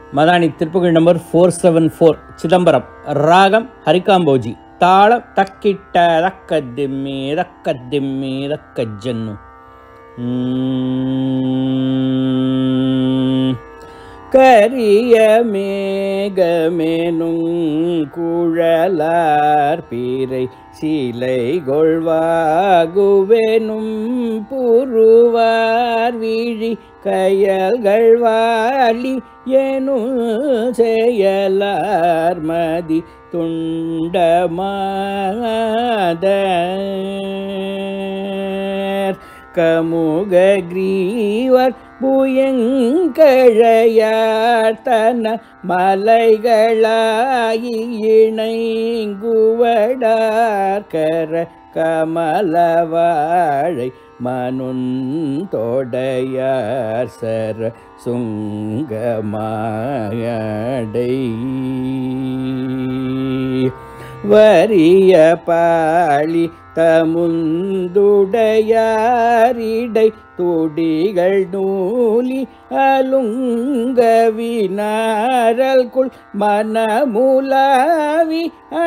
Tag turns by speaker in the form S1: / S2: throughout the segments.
S1: Madani Thiruppugazh number four seven four Chidambaram ராகம் ஹரிகாம்போஜி தாளம் தக்கிட்ட தக்க திம்மி தக்க திம்மி தக்க ஜன்னு உம். கரிய மேகமேனும் குழலார் பீரை சீலை கொள்வாகுவெனும் புருவார் வீழி கயல்கள் வாலி எனும் செயலார் மதி துண்டமாத கமுக கிரீவர் புயங்கழையார் தன மலைகளாயி இணைங்குவடார் கர கமலவாழை மனுந்தொடையார் சர சுங்கமாயடை வரிய பாளி தமுந்துடையாரிடை துடிகள் நூலி அலுங்கவினாரல்குள் மனமுலாவி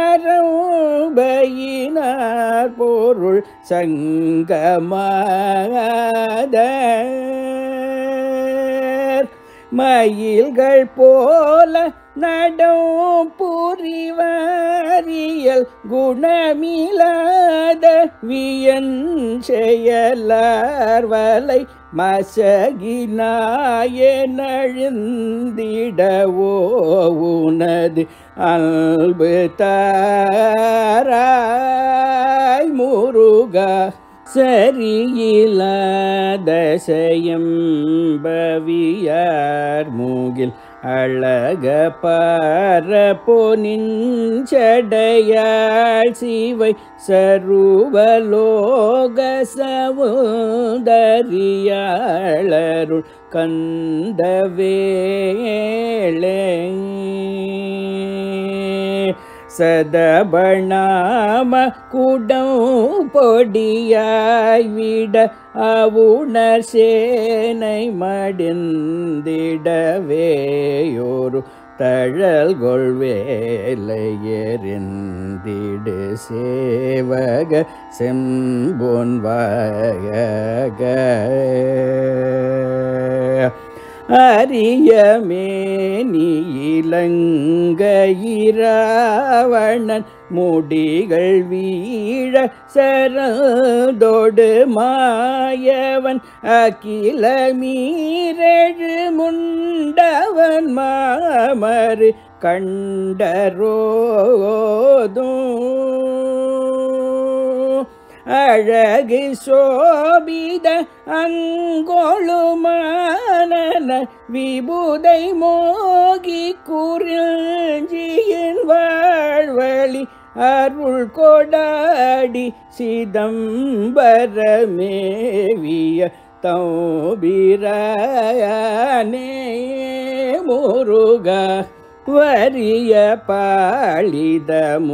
S1: அரம்பையினார் பொருள் சங்கமாத மயில்கள் போல நடம் புரிவாரியல் குணமிலாத வியன் செயலார் வலை மசகினாய நழுந்திடவோ உனது அல்பு தாராய் முருகா சரியில்லாதசயம் பவியார் மூகில் அழக பரப்பொனிஞ்சடையாள் சிவை சருவலோக சவுந்தரியாளருள் கந்தவேளே சதபணாம குடம் பொடியாய் விட அவுணர் சேனை மடிந்திடவேயோரு தழல் கொள்வேலை எறிந்திடு சேவக செம்பொன் அரியமே நீலங்கயிராவணன் முடிகள் வீழ சரதொடு மாயவன் அகில மீரழு முண்டவன் மாமறு கண்டரோதும் அழகு சோபித அங்கொழுமான விபுதை மோகி குறிஞ்சியின் வாழ்வழி அருள் கொடாடி சிதம்பரமேவிய தௌபிரானே முருகா வரிய பாளித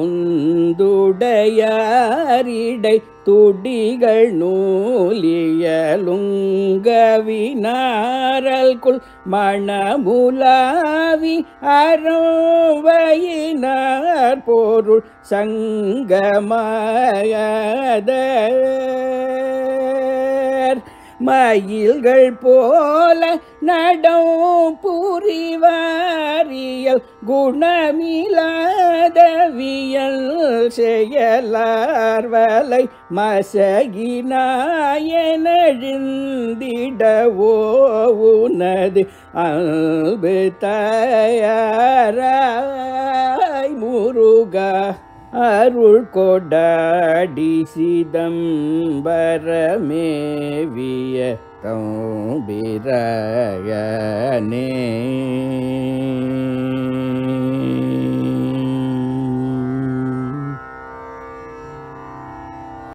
S1: முந்துடையாரிடை துடிகள் நூலியலுங்கவினாரல்குள் மணமுலாவி அறவையினார் பொருள் சங்கமாயதர் மயில்கள் போல நடம் புரிவாரியல் குணமிலாத வியல் செயலார் வலை மசகினாயனழிந்திடவோ உனது அல்பு தயாராய் முருகா அருள் கொடாடி சிதம்பரமேவிய தம்பிராயனே